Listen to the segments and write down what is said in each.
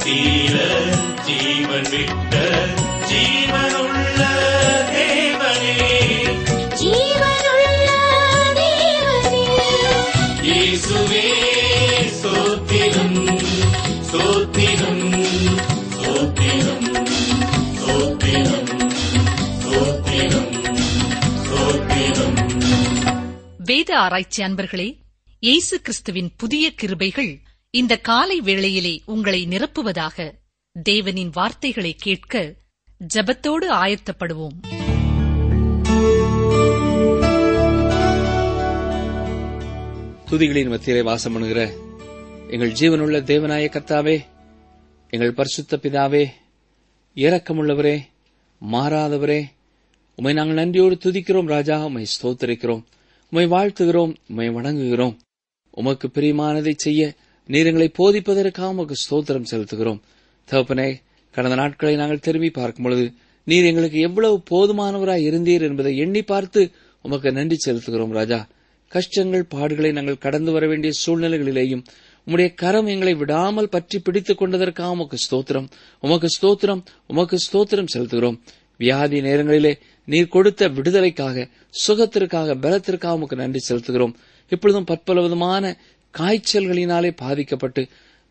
தீர ஜீவன் விட்ட ஜீவனுள்ள தேவனே ஜீவனுள்ள தேவனே இயேசுவே ஸ்தோத்திரம் ஸ்தோத்திரம் ஸ்தோத்திரம் ஸ்தோத்திரம் ஸ்தோத்திரம் ஸ்தோத்திரம் வேத ஆராய்ச்சி அன்பர்களே இயேசு கிறிஸ்துவின் புதிய கிருபைகள் இந்த காலை வேளையிலே உங்களை நிரப்புவதாக தேவனின் வார்த்தைகளை கேட்க ஜெபத்தோடு ஆயத்தப்படுவோம் துதிகளின் மத்தியிலே வாசம் பண்ணுகிற எங்கள் ஜீவனுள்ள தேவனாய கர்த்தாவே எங்கள் பரிசுத்த பிதாவே இரக்கமுள்ளவரே மாறாதவரே உம்மை நாங்கள் நன்றியோடு துதிக்கிறோம் ராஜா உம்மை ஸ்தோத்தரிக்கிறோம் உம்மை வாழ்த்துகிறோம் உம்மை வணங்குகிறோம் உமக்கு பிரியமானதை செய்ய நீர் எங்களை போதிப்பதற்காக உமக்கு ஸ்தோத்திரம் செலுத்துகிறோம் தகப்பனே கடந்த நாட்களை நாங்கள் திரும்பி பார்க்கும் பொழுது நீர் எங்களுக்கு எவ்வளவு போதுமானவராய் இருந்தீர் என்பதை எண்ணி பார்த்து உமக்கு நன்றி செலுத்துகிறோம் ராஜா கஷ்டங்கள் பாடுகளை நாங்கள் கடந்து வர வேண்டிய சூழ்நிலைகளிலேயும் உம்முடைய கரம் எங்களை விடாமல் பற்றி பிடித்துக் கொண்டதற்காக உமக்கு ஸ்தோத்திரம் உமக்கு ஸ்தோத்திரம் உமக்கு ஸ்தோத்திரம் செலுத்துகிறோம் வியாதி நேரங்களிலே நீர் கொடுத்த விடுதலைக்காக சுகத்திற்காக பலத்திற்காக உமக்கு நன்றி செலுத்துகிறோம் இப்பொழுதும் பற்பல விதமான காய்ச்சல்களினாலே பாதிக்கப்பட்டு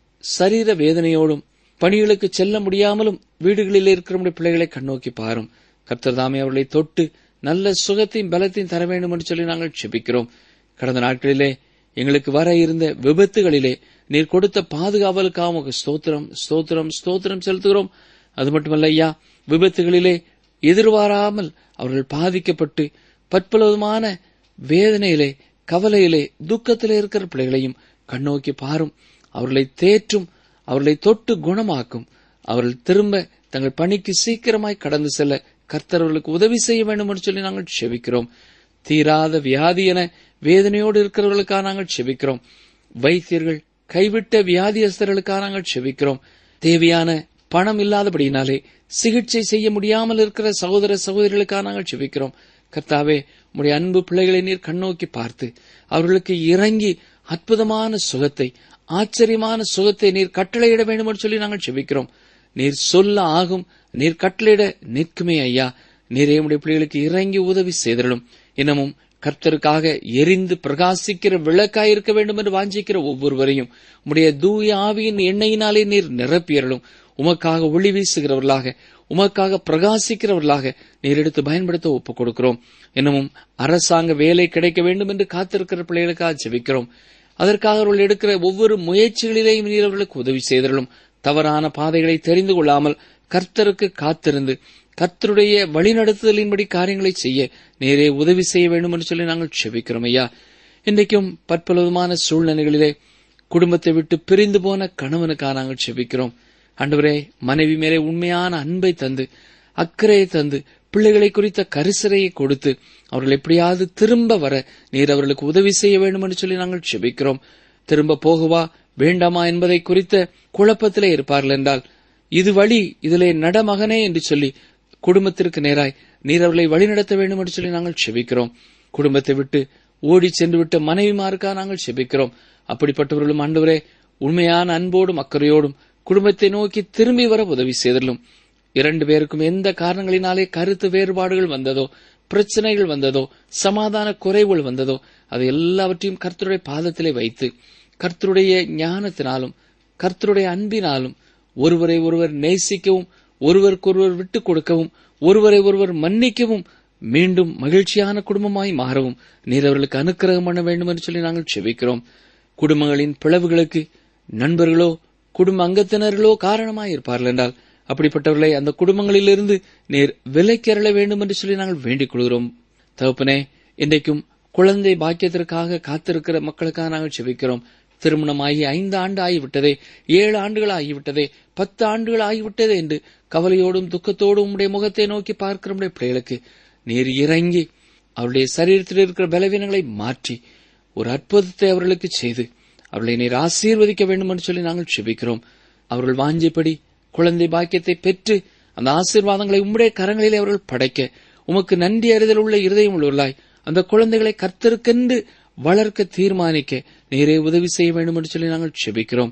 சரீர வேதனையோடும் பணிகளுக்கு செல்ல முடியாமலும் வீடுகளில் இருக்கிற நம்முடைய பிள்ளைகளை கண்ணோக்கி பாரும் கர்த்தர் தாமே அவர்களை தொட்டு நல்ல சுகத்தையும் பலத்தையும் தர வேண்டும் என்று சொல்லி நாங்கள் செபிக்கிறோம் கடந்த நாட்களிலே எங்களுக்கு வர இருந்த விபத்துகளிலே நீர் கொடுத்த பாதுகாவலுக்காக உமக்கு ஸ்தோத்திரம் ஸ்தோத்திரம் ஸ்தோத்திரம் செலுத்துகிறோம் அது மட்டுமல்ல ஐயா விபத்துகளிலே எதிர்பாராமல் அவர்கள் பாதிக்கப்பட்டு பற்பலவிதமான வேதனையிலே கவலையிலே துக்கத்திலே இருக்கிற பிள்ளைகளையும் கண்ணோக்கி பாரும் அவர்களை தேற்றும் அவர்களை தொட்டு குணமாக்கும் அவர்கள் திரும்ப தங்கள் பணிக்கு சீக்கிரமாய் கடந்து செல்ல கர்த்தர் அவர்களுக்கு உதவி செய்ய வேண்டும் என்று சொல்லி நாங்கள் செபிக்கிறோம் தீராத வியாதி என வேதனையோடு இருக்கிறவர்களுக்காக நாங்கள் செபிக்கிறோம் வைத்தியர்கள் கைவிட்ட வியாதியஸ்தர்களுக்காக நாங்கள் செபிக்கிறோம் தேவையான பணம் இல்லாதபடியினாலே சிகிச்சை செய்ய முடியாமல் இருக்கிற சகோதர சகோதரிகளுக்காக நாங்கள் செபிக்கிறோம் கர்த்தாவே உம்முடைய அன்பு பிள்ளைகளை நீர் கண்ணோக்கி பார்த்து அவர்களுக்கு இறங்கி அற்புதமான சுகத்தை ஆச்சரியமான சுகத்தை நீர் கட்டளையிட வேண்டும் என்று சொல்லி நாங்கள் செபிக்கிறோம் நீர் சொல்ல ஆகும் நீர் கட்டளையிட நிற்குமே ஐயா நீரே உடைய பிள்ளைகளுக்கு இறங்கி உதவி செய்தலும் இன்னமும் கர்த்தருக்காக எரிந்து பிரகாசிக்கிற விளக்காய் இருக்க வேண்டும் என்று வாஞ்சிக்கிற ஒவ்வொருவரையும் உம்முடைய தூய ஆவியின் எண்ணெயினாலே நீர் நிரப்பியறலும் உமக்காக ஒளி வீசுகிறவர்களாக உமக்காக பிரகாசிக்கிறவர்களாக நீர் எடுத்து பயன்படுத்த ஒப்புக் கொடுக்கிறோம் இன்னமும் அரசாங்க வேலை கிடைக்க வேண்டும் என்று காத்திருக்கிற பிள்ளைகளுக்காக ஜெபிக்கிறோம் அதற்காக அவர்கள் எடுக்கிற ஒவ்வொரு முயற்சிகளிலேயும் நீர் அவர்களுக்கு உதவி செய்தலும் தவறான பாதைகளை தெரிந்து கொள்ளாமல் கர்த்தருக்கு காத்திருந்து கர்த்தருடைய வழிநடத்துதலின்படி காரியங்களை செய்ய நேரே உதவி செய்ய வேண்டும் என்று சொல்லி நாங்கள் செபிக்கிறோம் ஐயா இன்றைக்கும் பற்பலவிதமான சூழ்நிலைகளிலே குடும்பத்தை விட்டு பிரிந்து போன கணவனுக்காக நாங்கள் செபிக்கிறோம் ஆண்டவரே மனைவி மேலே உண்மையான அன்பை தந்து அக்கறையை தந்து பிள்ளைகளை குறித்த கரிசரையை கொடுத்து அவர்கள் எப்படியாவது திரும்ப வர நீர் அவர்களுக்கு உதவி செய்ய வேண்டும் என்று சொல்லி நாங்கள் செபிக்கிறோம் திரும்ப போகவா வேண்டாமா என்பதை குறித்த குழப்பத்திலே இருப்பார்கள் என்றால் இது வழி இதிலே நடமகனே என்று சொல்லி குடும்பத்திற்கு நேராய் நீர் அவர்களை வழிநடத்த வேண்டும் என்று சொல்லி நாங்கள் செபிக்கிறோம் குடும்பத்தை விட்டு ஓடி சென்று விட்ட மனைவிமாருக்காக நாங்கள் செபிக்கிறோம் அப்படிப்பட்டவர்களும் ஆண்டவரே உண்மையான அன்போடும் அக்கறையோடும் குடும்பத்தை நோக்கி திரும்பி வர உதவி செய்தலும் இரண்டு பேருக்கும் எந்த காரணங்களினாலே கருத்து வேறுபாடுகள் வந்ததோ பிரச்சனைகள் வந்ததோ சமாதான குறைவுகள் வந்ததோ அதை எல்லாவற்றையும் கர்த்தருடைய பாதத்திலே வைத்து கர்த்தருடைய ஞானத்தினாலும் கர்த்தருடைய அன்பினாலும் ஒருவரை ஒருவர் நேசிக்கவும் ஒருவருக்கொருவர் விட்டுக் கொடுக்கவும் ஒருவரை ஒருவர் மன்னிக்கவும் மீண்டும் மகிழ்ச்சியான குடும்பமாய் மாறவும் நீர் அவர்களுக்கு அனுக்கிரகம் பண்ண வேண்டும் என்று சொல்லி நாங்கள் செபிக்கிறோம் குடும்பங்களின் பிளவுகளுக்கு நண்பர்களோ குடும்ப அங்கத்தினர்களோ காரணமாய் இருப்பார்கள் என்றால் அப்படிப்பட்டவர்களை அந்த குடும்பங்களிலிருந்து நீர் விலைக்கரள வேண்டும் என்று சொல்லி நாங்கள் வேண்டிக் கொள்கிறோம் தகப்பனே இன்றைக்கும் குழந்தை பாக்கியத்திற்காக காத்திருக்கிற மக்களுக்காக நாங்கள் செபிக்கிறோம் திருமணமாகி ஐந்து ஆண்டு ஆகிவிட்டதே ஏழு ஆண்டுகள் ஆகிவிட்டதே பத்து ஆண்டுகள் ஆகிவிட்டதே என்று கவலையோடும் துக்கத்தோடும் உடைய முகத்தை நோக்கி பார்க்கிற நம்முடைய பிள்ளைகளுக்கு நீர் இறங்கி அவருடைய சரீரத்தில் இருக்கிற பலவீனங்களை மாற்றி ஒரு அற்புதத்தை அவர்களுக்கு செய்து அவர்களை நீர் ஆசீர்வதிக்க வேண்டும் என்று சொல்லி நாங்கள் செபிக்கிறோம் அவர்கள் வாஞ்சிப்படி குழந்தை பாக்கியத்தை பெற்று அந்த ஆசீர்வாதங்களை உம்முடைய கரங்களிலே அவர்கள் படைக்க உமக்கு நன்றி அறிதல் உள்ள இருதயம் உள்ளவர்களாய் அந்த குழந்தைகளை கர்த்தருக்கென்று வளர்க்க தீர்மானிக்க நீரே உதவி செய்ய வேண்டும் என்று சொல்லி நாங்கள் செபிக்கிறோம்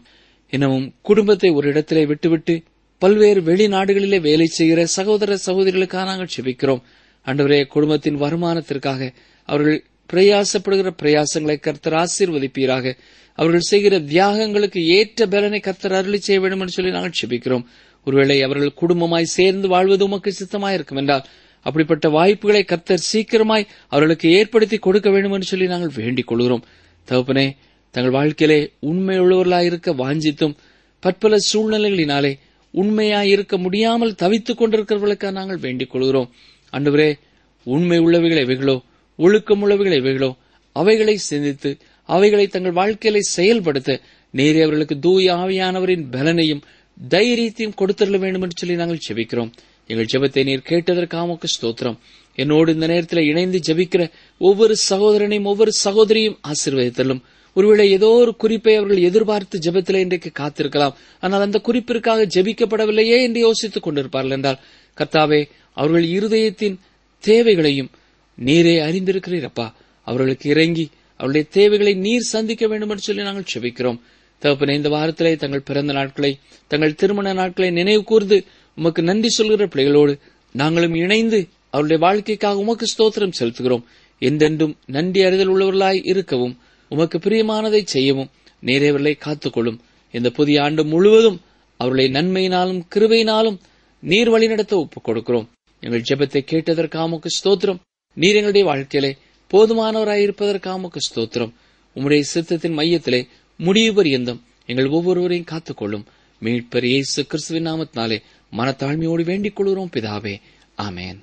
இன்னமும் குடும்பத்தை ஒரு இடத்திலே விட்டுவிட்டு பல்வேறு வெளிநாடுகளிலே வேலை செய்கிற சகோதர சகோதரிகளுக்காக நாங்கள் செபிக்கிறோம் ஆண்டவரே குடும்பத்தின் வருமானத்திற்காக அவர்கள் பிரயாசப்படுகிற பிரயாசங்களை கர்த்தர் ஆசீர்வதிப்பீராக அவர்கள் செய்கிற தியாகங்களுக்கு ஏற்ற பலனை கர்த்தர் அருளி செய்ய வேண்டும் என்று சொல்லி நாங்கள் செபிக்கிறோம் ஒருவேளை அவர்கள் குடும்பமாய் சேர்ந்து வாழ்வது உமக்கு சித்தமாயிருக்கும் என்றால் அப்படிப்பட்ட வாய்ப்புகளை கர்த்தர் சீக்கிரமாய் அவர்களுக்கு ஏற்படுத்தி கொடுக்க வேண்டும் என்று சொல்லி நாங்கள் வேண்டிக் கொள்கிறோம் தகப்பனே தங்கள் வாழ்க்கையிலே உண்மையுள்ளவர்களாய் இருக்க வாஞ்சித்தும் பற்பல சூழ்நிலைகளினாலே உண்மையாய் இருக்க முடியாமல் தவித்துக் கொண்டிருக்கிறவர்களுக்காக நாங்கள் வேண்டிக் கொள்கிறோம் அன்றுவரே உண்மை உள்ளவைகள் எவைகளோ ஒழுக்கம் உள்ளவைகள் எவைகளோ அவைகளை சிந்தித்து அவைகளை தங்கள் வாழ்க்கையிலே செயல்படுத்த நேரே அவர்களுக்கு தூய ஆவியானவரின் பலனையும் தைரியத்தையும் கொடுத்துள்ள வேண்டும் என்று சொல்லி நாங்கள் ஜெபிக்கிறோம் எங்கள் ஜெபத்தை நீர் கேட்டதற்காக உமக்கு ஸ்தோத்திரம் என்னோடு இந்த நேரத்தில் இணைந்து ஜெபிக்கிற ஒவ்வொரு சகோதரனையும் ஒவ்வொரு சகோதரியும் ஆசீர்வதித்தலும் ஒருவேளை ஏதோ ஒரு குறிப்பை அவர்கள் எதிர்பார்த்து ஜெபத்தில் இன்றைக்கு காத்திருக்கலாம் ஆனால் அந்த குறிப்பிற்காக ஜெபிக்கப்படவில்லையே என்று யோசித்துக் கொண்டிருப்பார்கள் என்றால் கர்த்தாவே அவர்கள் இருதயத்தின் தேவைகளையும் நீரே அறிந்திருக்கிறீரப்பா அவர்களுக்கு இறங்கி அவருடைய தேவைகளை நீர் சந்திக்க வேண்டும் என்று சொல்லி நாங்கள் செபிக்கிறோம் தகப்பனே இந்த வாரத்திலே தங்கள் பிறந்த நாட்களை தங்கள் திருமண நாட்களை நினைவு கூர்ந்து உமக்கு நன்றி சொல்கிற பிள்ளைகளோடு நாங்களும் இணைந்து அவருடைய வாழ்க்கைக்காக உமக்கு ஸ்தோத்திரம் செலுத்துகிறோம் என்றென்றும் நன்றி அறிதல் உள்ளவர்களாய் இருக்கவும் உமக்கு பிரியமானதை செய்யவும் நேரேவர்களை காத்துக்கொள்ளும் இந்த புதிய ஆண்டு முழுவதும் அவர்களை நன்மையினாலும் கிருபையினாலும் நீர் வழிநடத்த ஒப்புக் கொடுக்கிறோம் எங்கள் ஜெபத்தை கேட்டதற்காக உமக்கு ஸ்தோத்திரம் நீர் எங்களுடைய வாழ்க்கையிலே போதுமானவராயிருப்பதற்காக உமக்கு ஸ்தோத்திரம் உம்முடைய சித்தத்தின் மையத்திலே முடிவு பரியந்தம் எங்கள் ஒவ்வொருவரையும் காத்துக்கொள்ளும் மீட்பர் இயேசு கிறிஸ்துவின் நாமத்தினாலே மனத்தாழ்மையோடு வேண்டிக் கொள்கிறோம் பிதாவே ஆமென்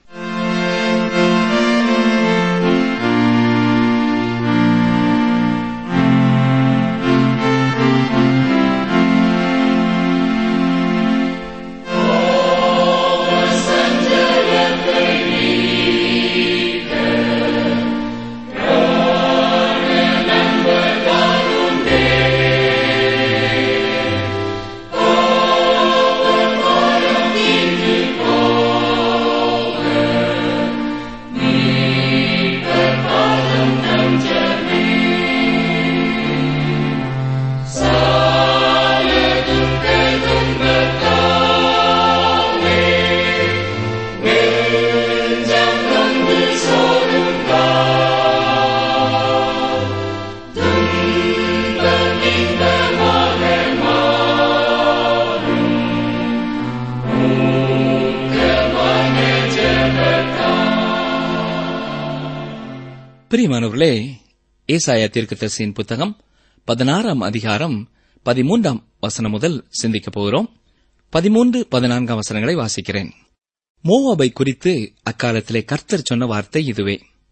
பிரியமானவர்களே ஏசாயா தீர்க்கதரிசியின் புத்தகம் பதினாறாம் அதிகாரம் பதிமூன்றாம் வசனம் முதல் சிந்திக்கப் போகிறோம் பதிமூன்று பதினான்காம் வசனங்களை வாசிக்கிறேன் மோவாபை குறித்து அக்காலத்திலே கர்த்தர் சொன்ன வார்த்தை இதுவே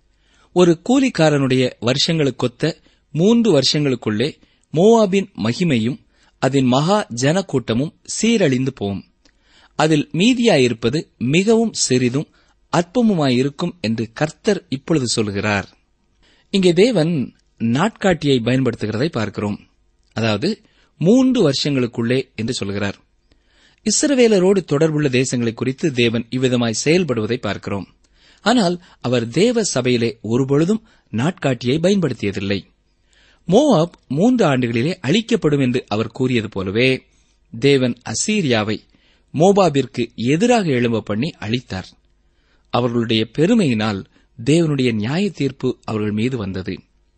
ஒரு கூலிக்காரனுடைய வருஷங்களுக்கொத்த மூன்று வருஷங்களுக்குள்ளே மோவாபின் மகிமையும் அதன் மகா ஜனக்கூட்டமும் சீரழிந்து போகும் அதில் மீதியாயிருப்பது மிகவும் சிறிதும் அற்பமுமாயிருக்கும் என்று கர்த்தர் இப்பொழுது சொல்கிறார் இங்கே தேவன் நாட்காட்டியை பயன்படுத்துகிறதை பார்க்கிறோம் அதாவது மூன்று வருஷங்களுக்குள்ளே என்று சொல்கிறார் இஸ்ரவேலரோடு தொடர்புள்ள தேசங்களை குறித்து தேவன் இவ்விதமாய் செயல்படுவதை பார்க்கிறோம் ஆனால் அவர் தேவ சபையிலே ஒருபொழுதும் நாட்காட்டியை பயன்படுத்தியதில்லை மோவாப் மூன்று ஆண்டுகளிலே அழிக்கப்படும் என்று அவர் கூறியது போலவே தேவன் அசீரியாவை மோபாபிற்கு எதிராக எழும்ப பண்ணி அழித்தார் அவர்களுடைய பெருமையினால் தேவனுடைய நியாய தீர்ப்பு அவர்கள் மீது வந்தது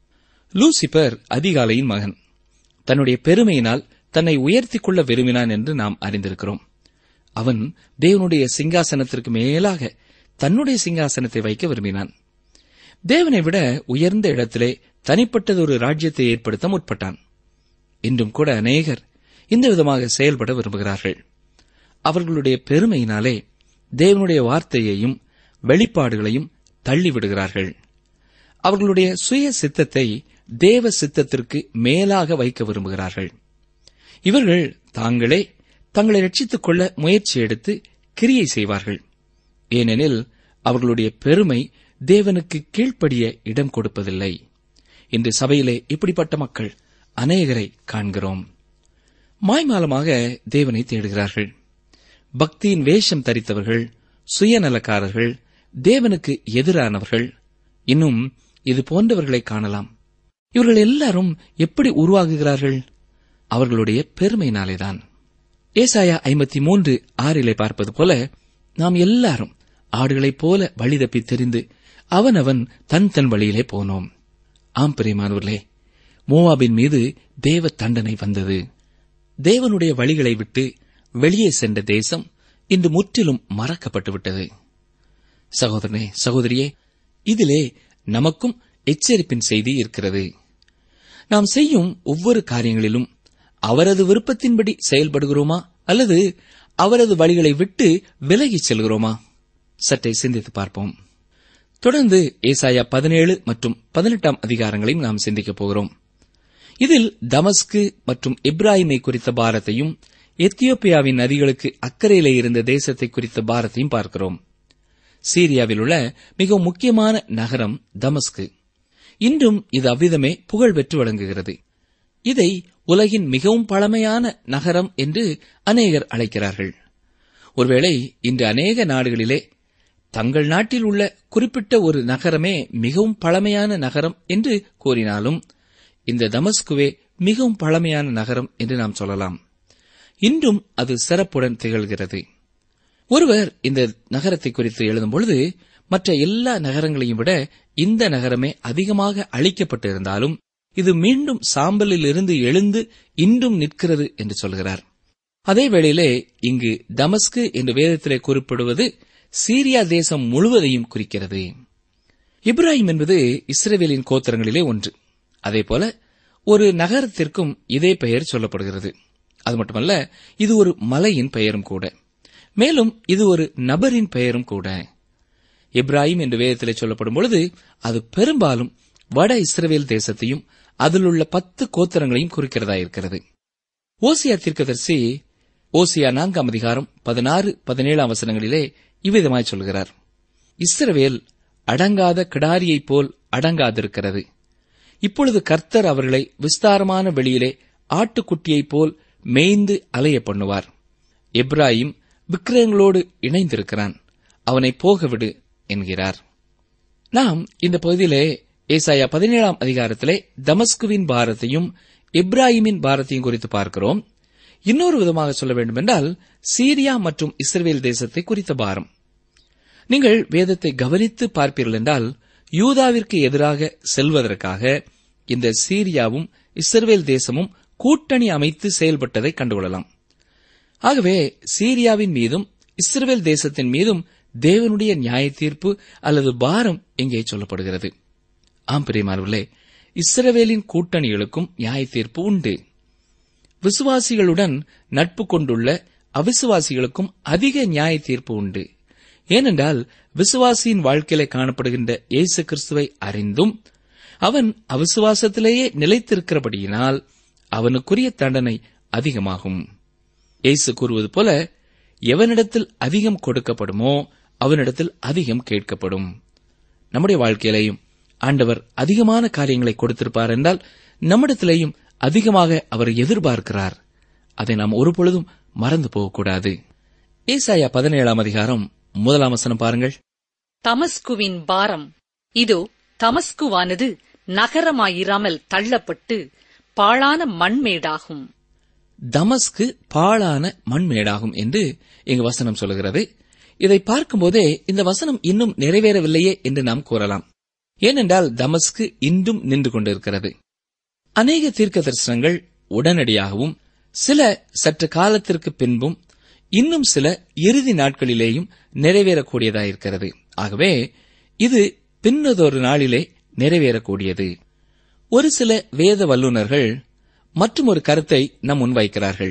லூசிபர் அதிகாலையின் மகன் தன்னுடைய பெருமையினால் தன்னை உயர்த்திக் கொள்ள விரும்பினான் என்று நாம் அறிந்திருக்கிறோம் அவன் தேவனுடைய சிங்காசனத்திற்கு மேலாக தன்னுடைய சிங்காசனத்தை வைக்க விரும்பினான் தேவனை விட உயர்ந்த இடத்திலே தனிப்பட்டதொரு ராஜ்யத்தை ஏற்படுத்த முற்பட்டான் இன்றும் கூட அநேகர் இந்த விதமாக செயல்பட விரும்புகிறார்கள் அவர்களுடைய பெருமையினாலே தேவனுடைய வார்த்தையையும் வெளிப்பாடுகளையும் தள்ளிவிடுகிறார்கள் அவர்களுடைய சுய சித்தத்தை தேவ சித்தத்திற்கு மேலாக வைக்க விரும்புகிறார்கள் இவர்கள் தாங்களே தங்களை ரட்சித்துக் கொள்ள முயற்சி எடுத்து கிரியை செய்வார்கள் ஏனெனில் அவர்களுடைய பெருமை தேவனுக்கு கீழ்ப்படிய இடம் கொடுப்பதில்லை இன்று சபையிலே இப்படிப்பட்ட மக்கள் அநேகரை காண்கிறோம் மாய்மாலமாக தேவனை தேடுகிறார்கள் பக்தியின் வேஷம் தரித்தவர்கள் சுயநலக்காரர்கள் தேவனுக்கு எதிரானவர்கள் இன்னும் இது போன்றவர்களை காணலாம் இவர்கள் எல்லாரும் எப்படி உருவாகுகிறார்கள் அவர்களுடைய பெருமையினாலேதான் ஏசாயா ஐம்பத்தி மூன்று ஆறிலே பார்ப்பது போல நாம் எல்லாரும் ஆடுகளைப் போல வழி தப்பி தெரிந்து அவனவன் தன் தன் வழியிலே போனோம் ஆம் பிரியமானவர்களே மோவாபின் மீது தேவ தண்டனை வந்தது தேவனுடைய வழிகளை விட்டு வெளியே சென்ற தேசம் இன்று முற்றிலும் மறக்கப்பட்டு விட்டது சகோதரனே சகோதரியே இதிலே நமக்கும் எச்சரிப்பின் செய்தி இருக்கிறது நாம் செய்யும் ஒவ்வொரு காரியங்களிலும் அவரது விருப்பத்தின்படி செயல்படுகிறோமா அல்லது அவரது வழிகளை விட்டு விலகிச் செல்கிறோமா சற்றே சிந்தித்து பார்ப்போம் தொடர்ந்து ஏசாயா பதினேழு மற்றும் பதினெட்டாம் அதிகாரங்களையும் நாம் சிந்திக்கப் போகிறோம் இதில் தமஸ்கு மற்றும் இப்ராஹிமை குறித்த பாரத்தையும் எத்தியோப்பியாவின் நதிகளுக்கு அக்கறையிலே இருந்த தேசத்தை குறித்த பாரத்தையும் பார்க்கிறோம் சீரியாவில் உள்ள மிகவும் முக்கியமான நகரம் தமஸ்கு இன்றும் இது அவ்விதமே புகழ் பெற்று விளங்குகிறது இதை உலகின் மிகவும் பழமையான நகரம் என்று அநேகர் அழைக்கிறார்கள் ஒருவேளை இன்று அநேக நாடுகளிலே தங்கள் நாட்டில் உள்ள குறிப்பிட்ட ஒரு நகரமே மிகவும் பழமையான நகரம் என்று கூறினாலும் இந்த தமஸ்குவே மிகவும் பழமையான நகரம் என்று நாம் சொல்லலாம் இன்றும் அது சிறப்புடன் திகழ்கிறது ஒருவர் இந்த நகரத்தை குறித்து எழுதும் பொழுது மற்ற எல்லா நகரங்களையும் விட இந்த நகரமே அதிகமாக அழிக்கப்பட்டிருந்தாலும் இது மீண்டும் சாம்பலில் இருந்து எழுந்து இன்றும் நிற்கிறது என்று சொல்கிறார் அதே வேளையிலே இங்கு தமஸ்கு என்று வேதத்திலே குறிப்பிடுவது சீரியா தேசம் முழுவதையும் குறிக்கிறது இப்ராஹிம் என்பது இஸ்ரேவேலின் கோத்திரங்களிலே ஒன்று அதேபோல ஒரு நகரத்திற்கும் இதே பெயர் சொல்லப்படுகிறது அது மட்டுமல்ல இது ஒரு மலையின் பெயரும் கூட மேலும் இது ஒரு நபரின் பெயரும் கூட இப்ராஹிம் என்று வேதத்திலே சொல்லப்படும் பொழுது அது பெரும்பாலும் வட இஸ்ரவேல் தேசத்தையும் அதில் உள்ள பத்து கோத்திரங்களையும் குறிக்கிறதா இருக்கிறது ஓசியா தீர்க்கதரிசி ஓசியா நான்காம் அதிகாரம் பதினாறு பதினேழாம் வசனங்களிலே இவ்விதமாய் சொல்கிறார் இஸ்ரவேல் அடங்காத கிடாரியைப் போல் அடங்காதிருக்கிறது இப்பொழுது கர்த்தர் அவர்களை விஸ்தாரமான வெளியிலே ஆட்டுக்குட்டியைப் போல் மேய்ந்து அலைய பண்ணுவார் எப்ராஹிம் விக்கிரகங்களோடு இணைந்திருக்கிறான் அவனை போகவிடு என்கிறார் நாம் இந்த பகுதியிலே ஏசாயா பதினேழாம் அதிகாரத்திலே தமஸ்குவின் பாரத்தையும் இப்ராஹிமின் பாரத்தையும் குறித்து பார்க்கிறோம் இன்னொரு விதமாக சொல்ல வேண்டுமென்றால் சீரியா மற்றும் இஸ்ரேல் தேசத்தை குறித்த பாரம் நீங்கள் வேதத்தை கவனித்து பார்ப்பீர்கள் என்றால் யூதாவிற்கு எதிராக செல்வதற்காக இந்த சீரியாவும் இஸ்ரேல் தேசமும் கூட்டணி அமைத்து செயல்பட்டதை கண்டுகொள்ளலாம் ஆகவே சீரியாவின் மீதும் இஸ்ரேல் தேசத்தின் மீதும் தேவனுடைய நியாய தீர்ப்பு அல்லது பாரம் இங்கே சொல்லப்படுகிறது ஆம் பிரியமானவர்களே இஸ்ரவேலின் கூட்டணிகளுக்கும் நியாய தீர்ப்பு உண்டு விசுவாசிகளுடன் நட்பு கொண்டுள்ள அவிசுவாசிகளுக்கும் அதிக நியாய தீர்ப்பு உண்டு ஏனென்றால் விசுவாசியின் வாழ்க்கையிலே காணப்படுகின்ற இயேசு கிறிஸ்துவை அறிந்தும் அவன் அவிசுவாசத்திலேயே நிலைத்திருக்கிறபடியினால் அவனுக்குரிய தண்டனை அதிகமாகும் இயேசு கூறுவது போல எவனிடத்தில் அதிகம் கொடுக்கப்படுமோ அவனிடத்தில் அதிகம் கேட்கப்படும் நம்முடைய வாழ்க்கையிலேயும் ஆண்டவர் அதிகமான காரியங்களை கொடுத்திருப்பார் என்றால் நம்மிடத்திலேயும் அதிகமாக அவர் எதிர்பார்க்கிறார் அதை நாம் ஒருபொழுதும் மறந்து போகக்கூடாது ஏசாயா பதினேழாம் அதிகாரம் முதலாம் வசனம் பாருங்கள் தமஸ்குவின் பாரம் இதோ தமஸ்குவானது நகரமாயிராமல் தள்ளப்பட்டு பாழான மண்மேடாகும் தமஸ்கு பாழான மண்மேடாகும் என்று இங்கு வசனம் சொல்கிறது இதை பார்க்கும்போதே இந்த வசனம் இன்னும் நிறைவேறவில்லையே என்று நாம் கூறலாம் ஏனென்றால் தமஸ்கு இன்றும் நின்று கொண்டிருக்கிறது அநேக தீர்க்க தரிசனங்கள் உடனடியாகவும் சில சற்று காலத்திற்கு பின்பும் இன்னும் சில இறுதி நாட்களிலேயும் நிறைவேறக்கூடியதாயிருக்கிறது ஆகவே இது பின்னதொரு நாளிலே நிறைவேறக்கூடியது ஒரு சில வேத வல்லுநர்கள் மற்றும் ஒரு கருத்தை நம் முன்வைக்கிறார்கள்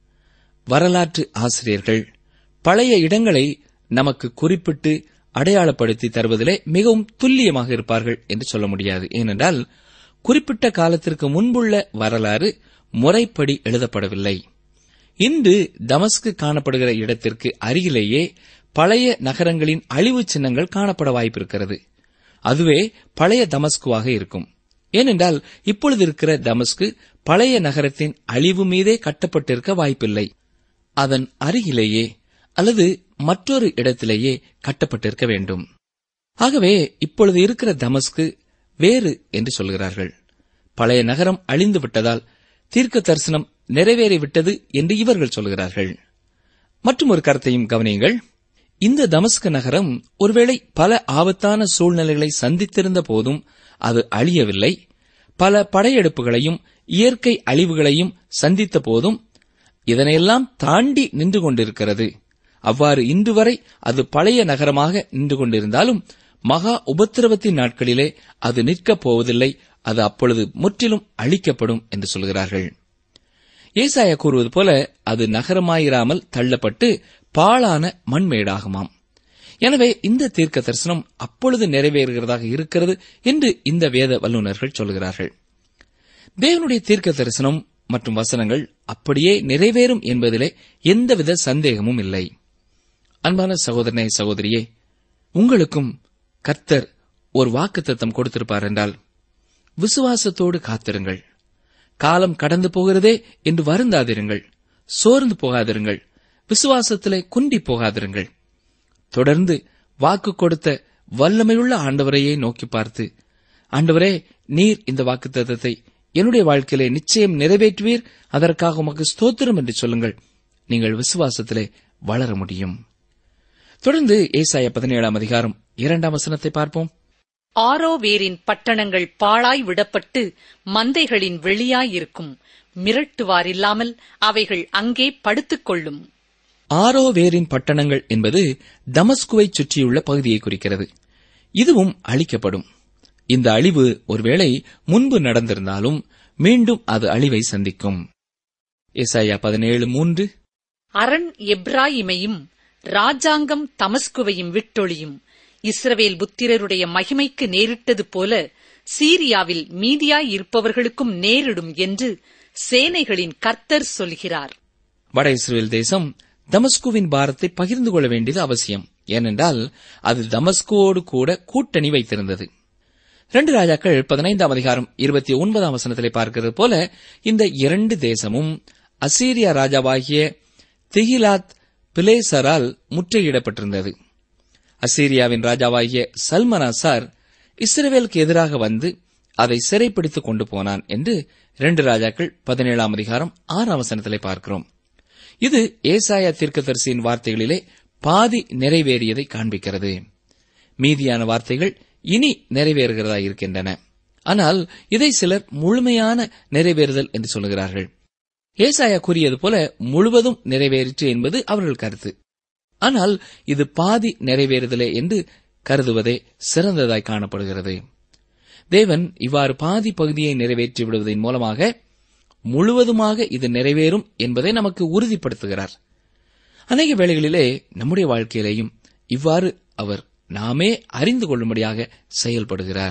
வரலாற்று ஆசிரியர்கள் பழைய இடங்களை நமக்கு குறிப்பிட்டு அடையாளப்படுத்தி தருவதிலே மிகவும் துல்லியமாக இருப்பார்கள் என்று சொல்ல முடியாது ஏனென்றால் குறிப்பிட்ட காலத்திற்கு முன்புள்ள வரலாறு முறைப்படி எழுதப்படவில்லை இன்று தமஸ்கு காணப்படுகிற இடத்திற்கு அருகிலேயே பழைய நகரங்களின் அழிவு சின்னங்கள் காணப்பட வாய்ப்பிருக்கிறது அதுவே பழைய தமஸ்குவாக இருக்கும் ஏனென்றால் இப்பொழுது இருக்கிற தமஸ்கு பழைய நகரத்தின் அழிவு மீதே கட்டப்பட்டிருக்க வாய்ப்பில்லை அதன் அருகிலேயே அல்லது மற்றொரு இடத்திலேயே கட்டப்பட்டிருக்க வேண்டும் ஆகவே இப்பொழுது இருக்கிற தமஸ்கு வேறு என்று சொல்கிறார்கள் பழைய நகரம் அழிந்து விட்டதால் தீர்க்க தரிசனம் நிறைவேறிவிட்டது என்று இவர்கள் சொல்கிறார்கள் மற்றும் ஒரு கருத்தையும் கவனியுங்கள் இந்த தமஸ்க நகரம் ஒருவேளை பல ஆபத்தான சூழ்நிலைகளை சந்தித்திருந்த போதும் அது அழியவில்லை பல படையெடுப்புகளையும் இயற்கை அழிவுகளையும் சந்தித்த போதும் இதனையெல்லாம் தாண்டி நின்று கொண்டிருக்கிறது அவ்வாறு இன்று வரை அது பழைய நகரமாக நின்று கொண்டிருந்தாலும் மகா உபத்திரவத்தின் நாட்களிலே அது நிற்கப் போவதில்லை அது அப்பொழுது முற்றிலும் அழிக்கப்படும் என்று சொல்கிறார்கள் ஏசாயா கூறுவது போல அது நகரமாயிராமல் தள்ளப்பட்டு பாழான மண்மேடாகுமாம் எனவே இந்த தீர்க்க தரிசனம் அப்பொழுது நிறைவேறுகிறதாக இருக்கிறது என்று இந்த வேத வல்லுநர்கள் சொல்கிறார்கள் தேவனுடைய தீர்க்க தரிசனம் மற்றும் வசனங்கள் அப்படியே நிறைவேறும் என்பதிலே எந்தவித சந்தேகமும் இல்லை அன்பான சகோதரனே சகோதரியே உங்களுக்கும் கர்த்தர் ஒரு வாக்குத்தத்தம் கொடுத்திருப்பார் என்றால் விசுவாசத்தோடு காத்திருங்கள் காலம் கடந்து போகிறதே என்று வருந்தாதிருங்கள் சோர்ந்து போகாதிருங்கள் விசுவாசத்திலே குண்டி போகாதிருங்கள் தொடர்ந்து வாக்கு கொடுத்த வல்லமையுள்ள ஆண்டவரையே நோக்கி பார்த்து ஆண்டவரே நீர் இந்த வாக்குத்தத்தத்தை என்னுடைய வாழ்க்கையிலே நிச்சயம் நிறைவேற்றுவீர் அதற்காக உமக்கு ஸ்தோத்திரம் என்று சொல்லுங்கள் நீங்கள் விசுவாசத்திலே வளர முடியும் தொடர்ந்து ஏசாய பதினேழாம் அதிகாரம் இரண்டாம் வசனத்தை பார்ப்போம் ஆரோவேரின் பட்டணங்கள் பாழாய் விடப்பட்டு மந்தைகளின் வெளியாயிருக்கும் மிரட்டுவாரில்லாமல் அவைகள் அங்கே படுத்துக் கொள்ளும் ஆரோவேரின் பட்டணங்கள் என்பது தமஸ்குவை சுற்றியுள்ள பகுதியை குறிக்கிறது இதுவும் அழிக்கப்படும் இந்த அழிவு ஒருவேளை முன்பு நடந்திருந்தாலும் மீண்டும் அது அழிவை சந்திக்கும் ஏசாயா பதினேழு மூன்று அரண் எப்ராயிமையும் ராஜாங்கம் தமஸ்குவையும் விட்டொழியும் இஸ்ரவேல் புத்திரருடைய மகிமைக்கு நேரிட்டது போல சீரியாவில் மீதியாய் இருப்பவர்களுக்கும் நேரிடும் என்று சேனைகளின் கர்த்தர் சொல்கிறார் வட இஸ்ரேல் தேசம் தமஸ்குவின் பாரத்தை பகிர்ந்து கொள்ள வேண்டியது அவசியம் ஏனென்றால் அது தமஸ்குவோடு கூட கூட்டணி வைத்திருந்தது இரண்டு ராஜாக்கள் பதினைந்தாம் அதிகாரம் இருபத்தி ஒன்பதாம் வசனத்திலே பார்க்கிறது போல இந்த இரண்டு தேசமும் அசீரியா ராஜாவாகிய திகிலாத் பிலேசரால் முற்றுகையிடப்பட்டிருந்தது அசீரியாவின் ராஜாவாகிய சல்மனாசார் இஸ்ரவேலுக்கு எதிராக வந்து அதை சிறைப்பிடித்துக் கொண்டு போனான் என்று இரண்டு ராஜாக்கள் பதினேழாம் அதிகாரம் ஆறாம் வசனத்திலே பார்க்கிறோம் இது ஏசாயா தீர்க்கதரிசியின் வார்த்தைகளிலே பாதி நிறைவேறியதை காண்பிக்கிறது மீதியான வார்த்தைகள் இனி நிறைவேறுகிறதா இருக்கின்றன ஆனால் இதை சிலர் முழுமையான நிறைவேறுதல் என்று சொல்லுகிறார்கள் ஏசாயா கூறியது போல முழுவதும் நிறைவேறிற்று என்பது அவர்கள் கருத்து ஆனால் இது பாதி நிறைவேறுதலே என்று கருதுவதே சிறந்ததாய் காணப்படுகிறது தேவன் இவ்வாறு பாதி பகுதியை நிறைவேற்றி விடுவதன் மூலமாக முழுவதுமாக இது நிறைவேறும் என்பதை நமக்கு உறுதிப்படுத்துகிறார் அநேக வேளைகளிலே நம்முடைய வாழ்க்கையிலேயும் இவ்வாறு அவர் நாமே அறிந்து கொள்ளும்படியாக செயல்படுகிறார்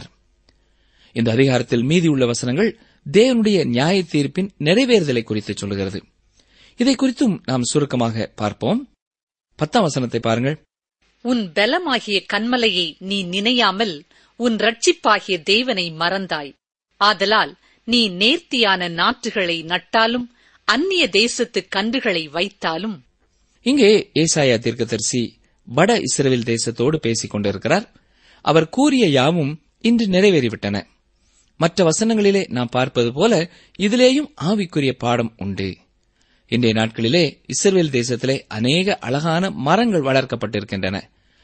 இந்த அதிகாரத்தில் மீதியுள்ள வசனங்கள் தேவனுடைய நியாய தீர்ப்பின் நிறைவேறுதலை குறித்து சொல்கிறது இதை குறித்தும் நாம் சுருக்கமாக பார்ப்போம் பத்தாம் வசனத்தை பாருங்கள் உன் பலமாகிய கண்மலையை நீ நினையாமல் உன் ரட்சிப்பாகிய தேவனை மறந்தாய் ஆதலால் நீ நேர்த்தியான நாற்றுகளை நட்டாலும் அந்நிய தேசத்து கன்றுகளை வைத்தாலும் இங்கே ஏசாயா தீர்க்கதரிசி வட இஸ்ரேல் தேசத்தோடு பேசிக் கொண்டிருக்கிறார் அவர் கூறிய யாவும் இன்று நிறைவேறிவிட்டன மற்ற வசனங்களிலே நாம் பார்ப்பது போல இதிலேயும் ஆவிக்குரிய பாடம் உண்டு இன்றைய நாட்களிலே இஸ்ரேல் தேசத்திலே அநேக அழகான மரங்கள் வளர்க்கப்பட்டிருக்கின்றன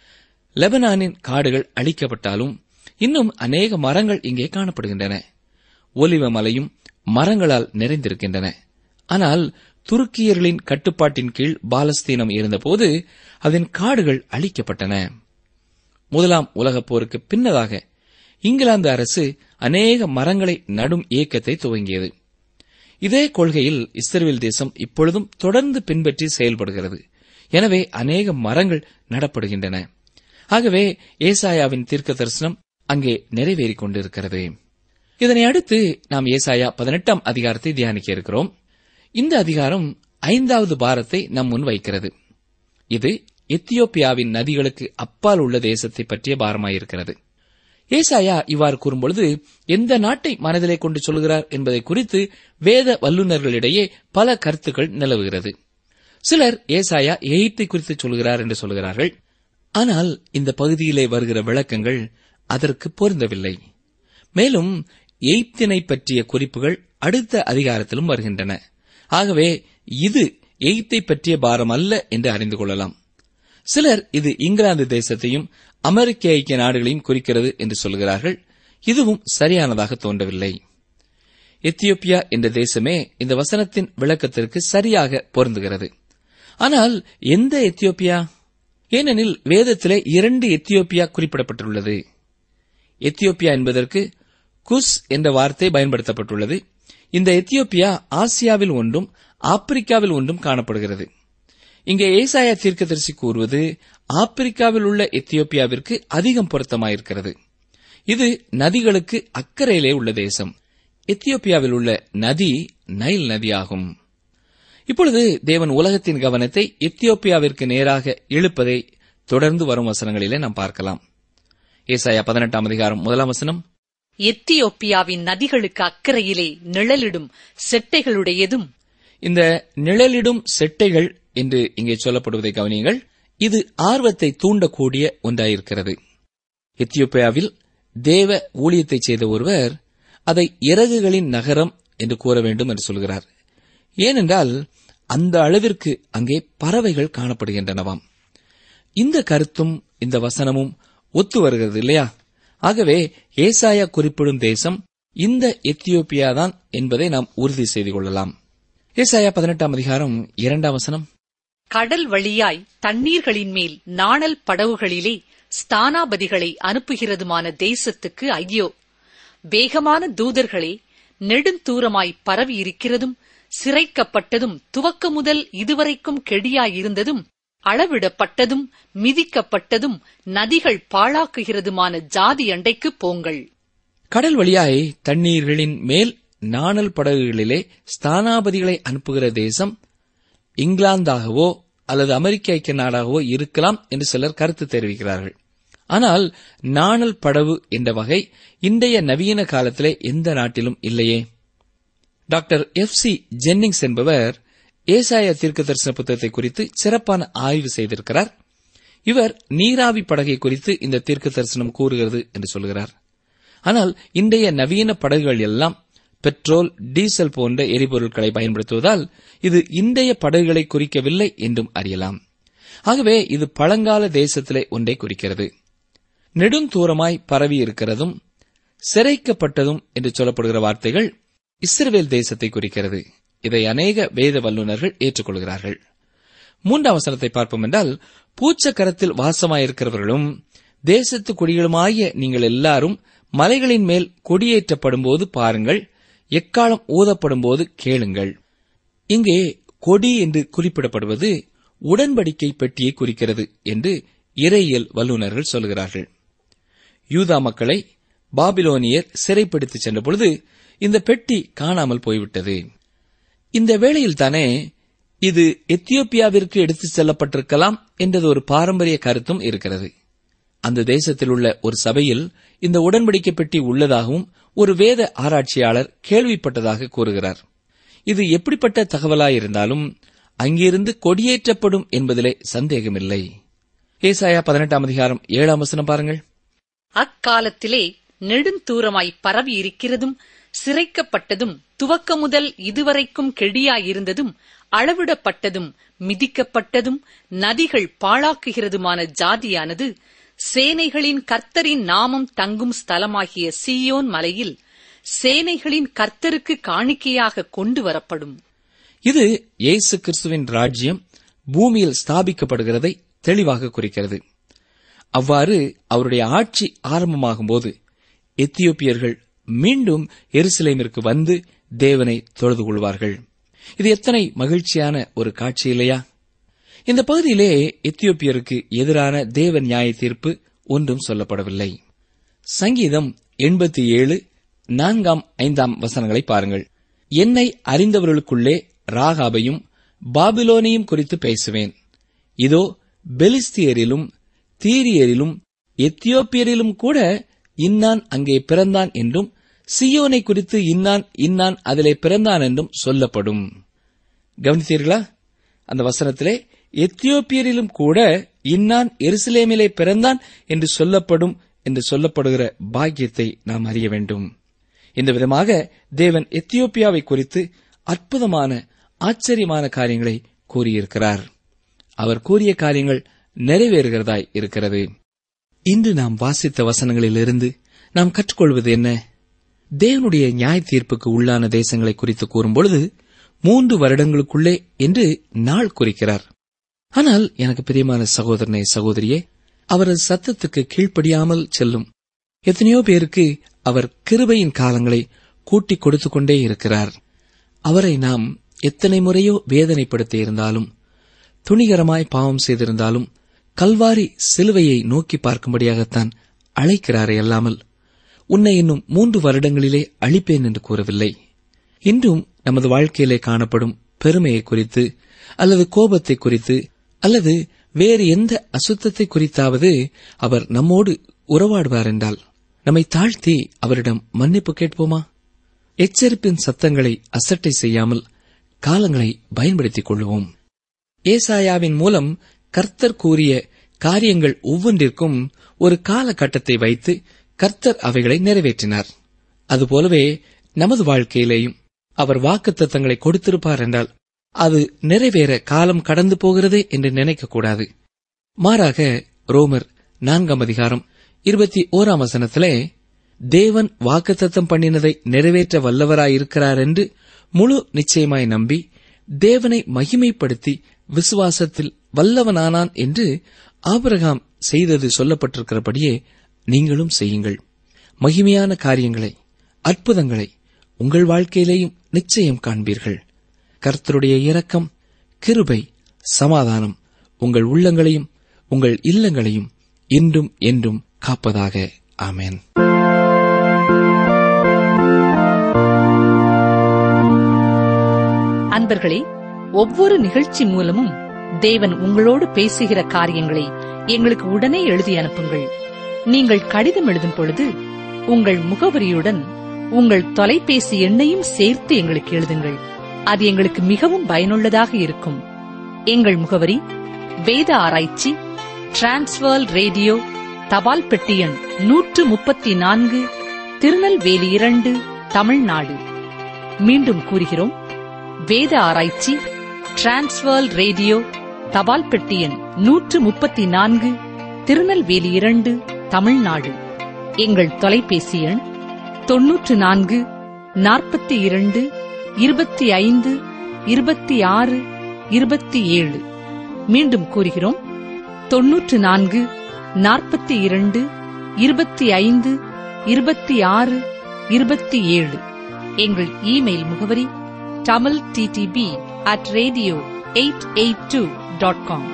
லெபனானின் காடுகள் அழிக்கப்பட்டாலும் இன்னும் அநேக மரங்கள் இங்கே காணப்படுகின்றன ஒலிவ மலையும் மரங்களால் நிறைந்திருக்கின்றன ஆனால் துருக்கியர்களின் கட்டுப்பாட்டின் கீழ் பாலஸ்தீனம் இருந்தபோது அதன் காடுகள் அழிக்கப்பட்டன முதலாம் உலகப் போருக்கு பின்னதாக இங்கிலாந்து அரசு அநேக மரங்களை நடும் இயக்கத்தை துவங்கியது இதே கொள்கையில் இஸ்ரேல் தேசம் இப்பொழுதும் தொடர்ந்து பின்பற்றி செயல்படுகிறது எனவே அநேக மரங்கள் நடப்படுகின்றன ஆகவே ஏசாயாவின் தீர்க்க தரிசனம் அங்கே நிறைவேறிக் கொண்டிருக்கிறது இதனை அடுத்து நாம் ஏசாயா பதினெட்டாம் அதிகாரத்தை தியானிக்க இருக்கிறோம் இந்த அதிகாரம் ஐந்தாவது பாரத்தை நம் முன் வைக்கிறது இது எத்தியோப்பியாவின் நதிகளுக்கு அப்பால் உள்ள தேசத்தை பற்றிய பாரமாயிருக்கிறது ஏசாயா இவ்வாறு கூறும்பொழுது எந்த நாட்டை மனதிலே கொண்டு சொல்கிறார் என்பதை குறித்து வேத வல்லுநர்களிடையே பல கருத்துக்கள் நிலவுகிறது சிலர் ஏசாயா எகிப்தை குறித்து சொல்கிறார் என்று சொல்கிறார்கள் ஆனால் இந்த பகுதியிலே வருகிற விளக்கங்கள் அதற்கு பொருந்தவில்லை மேலும் எய்ப்தினை பற்றிய குறிப்புகள் அடுத்த அதிகாரத்திலும் வருகின்றன ஆகவே இது எகிப்தை பற்றிய பாரம் அல்ல என்று அறிந்து கொள்ளலாம் சிலர் இது இங்கிலாந்து தேசத்தையும் அமெரிக்க ஐக்கிய நாடுகளையும் குறிக்கிறது என்று சொல்கிறார்கள் இதுவும் சரியானதாக தோன்றவில்லை எத்தியோப்பியா என்ற தேசமே இந்த வசனத்தின் விளக்கத்திற்கு சரியாக பொருந்துகிறது ஆனால் எந்த எத்தியோப்பியா ஏனெனில் வேதத்திலே இரண்டு எத்தியோப்பியா குறிப்பிடப்பட்டுள்ளது எத்தியோப்பியா என்பதற்கு குஸ் என்ற வார்த்தை பயன்படுத்தப்பட்டுள்ளது இந்த எத்தியோப்பியா ஆசியாவில் ஒன்றும் ஆப்பிரிக்காவில் ஒன்றும் காணப்படுகிறது இங்கே ஏசாயா தீர்க்கதரிசி கூறுவது ஆப்பிரிக்காவில் உள்ள எத்தியோப்பியாவிற்கு அதிகம் பொருத்தமாயிருக்கிறது இது நதிகளுக்கு அக்கறையிலே உள்ள தேசம் எத்தியோப்பியாவில் உள்ள நதி நைல் நதியாகும் இப்பொழுது தேவன் உலகத்தின் கவனத்தை எத்தியோப்பியாவிற்கு நேராக இழுப்பதை தொடர்ந்து வரும் வசனங்களிலே நாம் பார்க்கலாம் ஏசாயா பதினெட்டாம் அதிகாரம் முதலாம் வசனம் எத்தியோப்பியாவின் நதிகளுக்கு அக்கறையிலே நிழலிடும் செட்டைகளுடையதும் இந்த நிழலிடும் செட்டைகள் என்று இங்கே சொல்லப்படுவதை கவனியுங்கள் இது ஆர்வத்தை தூண்டக்கூடிய ஒன்றாயிருக்கிறது எத்தியோப்பியாவில் தேவ ஊழியத்தை செய்த ஒருவர் அதை இறகுகளின் நகரம் என்று கூற வேண்டும் என்று சொல்கிறார் ஏனென்றால் அந்த அளவிற்கு அங்கே பறவைகள் காணப்படுகின்றனவாம் இந்த கருத்தும் இந்த வசனமும் ஒத்து வருகிறது இல்லையா ஆகவே ஏசாயா குறிப்பிடும் தேசம் இந்த எத்தியோப்பியா தான் என்பதை நாம் உறுதி செய்து கொள்ளலாம் ஏசாயா பதினெட்டாம் அதிகாரம் இரண்டாம் வசனம் கடல் வழியாய் தண்ணீர்களின் மேல் நாணல் படவுகளிலே ஸ்தானாபதிகளை அனுப்புகிறதுமான தேசத்துக்கு ஐயோ வேகமான தூதர்களே நெடுந்தூரமாய் பரவி இருக்கிறதும் சிறைக்கப்பட்டதும் துவக்க முதல் இதுவரைக்கும் கெடியாயிருந்ததும் அளவிடப்பட்டதும் மிதிக்கப்பட்டதும் நதிகள் பாழாக்குகிறதுமான ஜாதி அண்டைக்கு போங்கள் கடல் வழியாய் தண்ணீர்களின் மேல் நாணல் படகுகளிலே ஸ்தானாபதிகளை அனுப்புகிற தேசம் இங்கிலாந்தாகவோ அல்லது அமெரிக்க ஐக்கிய நாடாகவோ இருக்கலாம் என்று சிலர் கருத்து தெரிவிக்கிறார்கள் ஆனால் நாணல் படவு என்ற வகை இன்றைய நவீன காலத்திலே எந்த நாட்டிலும் இல்லையே டாக்டர் எஃப் சி ஜென்னிங்ஸ் என்பவர் ஏசாய தீர்க்க தரிசன புத்தகத்தை குறித்து சிறப்பான ஆய்வு செய்திருக்கிறார் இவர் நீராவி படகை குறித்து இந்த தீர்க்க தரிசனம் கூறுகிறது என்று சொல்கிறார் ஆனால் இன்றைய நவீன படகுகள் எல்லாம் பெட்ரோல் டீசல் போன்ற எரிபொருட்களை பயன்படுத்துவதால் இது இன்றைய படகுகளை குறிக்கவில்லை என்றும் அறியலாம் ஆகவே இது பழங்கால தேசத்திலே ஒன்றை குறிக்கிறது நெடுந்தூரமாய் பரவி இருக்கிறதும் சிறைக்கப்பட்டதும் என்று சொல்லப்படுகிற வார்த்தைகள் இஸ்ரவேல் தேசத்தை குறிக்கிறது இதை அநேக வேத வல்லுநர்கள் ஏற்றுக்கொள்கிறார்கள் மூன்றாம் வசனத்தை பார்ப்போம் என்றால் பூச்சக்கரத்தில் வாசமாயிருக்கிறவர்களும் தேசத்து குடிகளுமாகிய நீங்கள் எல்லாரும் மலைகளின் மேல் கொடியேற்றப்படும்போது பாருங்கள் எக்காலம் ஊதப்படும்போது கேளுங்கள் இங்கே கொடி என்று குறிப்பிடப்படுவது உடன்படிக்கை பெட்டியை குறிக்கிறது என்று இறையியல் வல்லுநர்கள் சொல்கிறார்கள் யூதா மக்களை பாபிலோனியர் சிறைப்படுத்திச் சென்ற பொழுது இந்த பெட்டி காணாமல் போய்விட்டது இந்த வேளையில் தானே இது எத்தியோப்பியாவிற்கு எடுத்துச் செல்லப்பட்டிருக்கலாம் என்றது ஒரு பாரம்பரிய கருத்தும் இருக்கிறது அந்த தேசத்தில் உள்ள ஒரு சபையில் இந்த உடன்படிக்கை பெட்டி உள்ளதாகவும் ஒரு வேத ஆராய்ச்சியாளர் கேள்விப்பட்டதாக கூறுகிறார் இது எப்படிப்பட்ட தகவலாயிருந்தாலும் அங்கிருந்து கொடியேற்றப்படும் என்பதிலே சந்தேகமில்லை ஏசாயா பதினெட்டாம் அதிகாரம் ஏழாம் வசனம் பாருங்கள் அக்காலத்திலே நெடுந்தூரமாய் பரவி இருக்கிறதும் சிறைக்கப்பட்டதும் துவக்க முதல் இதுவரைக்கும் கெடியாயிருந்ததும் அளவிடப்பட்டதும் மிதிக்கப்பட்டதும் நதிகள் பாழாக்குகிறதுமான ஜாதியானது சேனைகளின் கர்த்தரின் நாமம் தங்கும் ஸ்தலமாகிய சீயோன் மலையில் சேனைகளின் கர்த்தருக்கு காணிக்கையாக கொண்டு வரப்படும் இது இயேசு கிறிஸ்துவின் ராஜ்யம் பூமியில் ஸ்தாபிக்கப்படுகிறதை தெளிவாக குறிக்கிறது அவ்வாறு அவருடைய ஆட்சி ஆரம்பமாகும்போது எத்தியோப்பியர்கள் மீண்டும் எருசலேமிற்கு வந்து தேவனை தொழுது கொள்வார்கள் இது எத்தனை மகிழ்ச்சியான ஒரு காட்சி இல்லையா இந்த பகுதியிலே எத்தியோப்பியருக்கு எதிரான தேவ நியாய தீர்ப்பு ஒன்றும் சொல்லப்படவில்லை சங்கீதம் எண்பத்தி ஏழு நான்காம் ஐந்தாம் வசனங்களை பாருங்கள் என்னை அறிந்தவர்களுக்குள்ளே ராகாபையும் பாபிலோனையும் குறித்து பேசுவேன் இதோ பெலிஸ்தியரிலும் தீரியரிலும் எத்தியோப்பியரிலும் கூட இன்னான் அங்கே பிறந்தான் என்றும் சியோனை குறித்து இன்னான் இன்னான் அதிலே பிறந்தான் என்றும் சொல்லப்படும் கவனித்தீர்களா அந்த வசனத்திலே எத்தியோப்பியரிலும் கூட இன்னான் எருசலேமிலே பிறந்தான் என்று சொல்லப்படும் என்று சொல்லப்படுகிற பாக்கியத்தை நாம் அறிய வேண்டும் இந்த விதமாக தேவன் எத்தியோப்பியாவை குறித்து அற்புதமான ஆச்சரியமான காரியங்களை கூறியிருக்கிறார் அவர் கூறிய காரியங்கள் நிறைவேறுகிறதாய் இருக்கிறது இன்று நாம் வாசித்த வசனங்களிலிருந்து நாம் கற்றுக்கொள்வது என்ன தேவனுடைய நியாய தீர்ப்புக்கு உள்ளான தேசங்களை குறித்து கூறும்பொழுது மூன்று வருடங்களுக்குள்ளே என்று நாள் குறிக்கிறார் ஆனால் எனக்கு பிரியமான சகோதரனே சகோதரியே அவரது சத்தத்துக்கு கீழ்ப்படியாமல் செல்லும் எத்தனையோ பேருக்கு அவர் கிருபையின் காலங்களை கூட்டிக் கொடுத்து கொண்டே இருக்கிறார் அவரை நாம் எத்தனை முறையோ வேதனைப்படுத்தி இருந்தாலும் துணிகரமாய் பாவம் செய்திருந்தாலும் கல்வாரி சிலுவையை நோக்கி பார்க்கும்படியாகத்தான் அழைக்கிறாரே அல்லாமல் உன்னை இன்னும் மூன்று வருடங்களிலே அழிப்பேன் என்று கூறவில்லை இன்றும் நமது வாழ்க்கையிலே காணப்படும் பெருமையை குறித்து அல்லது கோபத்தை குறித்து அல்லது வேறு எந்த அசுத்தத்தை குறித்தாவது அவர் நம்மோடு உறவாடுவார் என்றால் நம்மை தாழ்த்தி அவரிடம் மன்னிப்பு கேட்போமா எச்சரிப்பின் சத்தங்களை அசட்டை செய்யாமல் காலங்களை பயன்படுத்திக் கொள்வோம் ஏசாயாவின் மூலம் கர்த்தர் கூறிய காரியங்கள் ஒவ்வொன்றிற்கும் ஒரு காலகட்டத்தை வைத்து கர்த்தர் அவைகளை நிறைவேற்றினார் அதுபோலவே நமது வாழ்க்கையிலேயும் அவர் வாக்குத்தத்தங்களை கொடுத்திருப்பார் என்றால் அது நிறைவேற காலம் கடந்து போகிறதே என்று நினைக்கக்கூடாது மாறாக ரோமர் நான்காம் அதிகாரம் இருபத்தி ஓராம் வசனத்திலே தேவன் வாக்குத்தத்தம் பண்ணினதை நிறைவேற்ற வல்லவராயிருக்கிறார் என்று முழு நிச்சயமாய் நம்பி தேவனை மகிமைப்படுத்தி விசுவாசத்தில் வல்லவனானான் என்று ஆபிரகாம் செய்தது சொல்லப்பட்டிருக்கிறபடியே நீங்களும் செய்யுங்கள் மகிமையான காரியங்களை அற்புதங்களை உங்கள் வாழ்க்கையிலேயும் நிச்சயம் காண்பீர்கள் கர்த்தருடைய இரக்கம் கிருபை சமாதானம் உங்கள் உள்ளங்களையும் உங்கள் இல்லங்களையும் இன்றும் என்றும் காப்பதாக ஆமென் அன்பர்களே ஒவ்வொரு நிகழ்ச்சி மூலமும் தேவன் உங்களோடு பேசுகிற காரியங்களை எங்களுக்கு உடனே எழுதி அனுப்புங்கள் நீங்கள் கடிதம் எழுதும் பொழுது உங்கள் முகவரியுடன் உங்கள் தொலைபேசி எண்ணையும் சேர்த்து எங்களுக்கு எழுதுங்கள் அது எங்களுக்கு மிகவும் பயனுள்ளதாக இருக்கும் எங்கள் முகவரி வேத ஆராய்ச்சி டிரான்ஸ்வர் ரேடியோ தபால் பெட்டி எண் நூற்று முப்பத்தி நான்கு திருநெல்வேலி இரண்டு தமிழ்நாடு மீண்டும் கூறுகிறோம் வேத ஆராய்ச்சி டிரான்ஸ்வர் ரேடியோ தபால் பெட்டி எண் நூற்று முப்பத்தி நான்கு திருநெல்வேலி இரண்டு தமிழ்நாடு எங்கள் தொலைபேசி எண் தொன்னூற்று நான்கு நாற்பத்தி இரண்டு இருபத்தி ஐந்து இருபத்தி ஆறு இருபத்தி ஏழு மீண்டும் கூறுகிறோம் தொன்னூற்று நான்கு நாற்பத்தி இரண்டு இருபத்தி ஐந்து இருபத்தி ஆறு இருபத்தி ஏழு எங்கள் இமெயில் முகவரி Tamil DTP at radio eight eight two dot com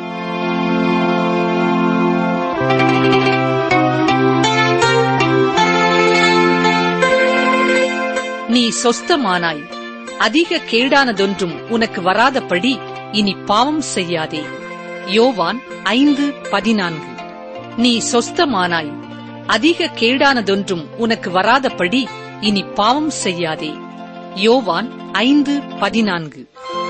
நீ சொஸ்தமானாய் அதிக கேடானதொன்றும் உனக்கு வராதபடி இனி பாவம் செய்யாதே யோவான் ஐந்து பதினான்கு நீ சொஸ்தமானாய் அதிக கேடானதொன்றும் உனக்கு வராதபடி இனி பாவம் செய்யாதே யோவான் ஐந்து பதினான்கு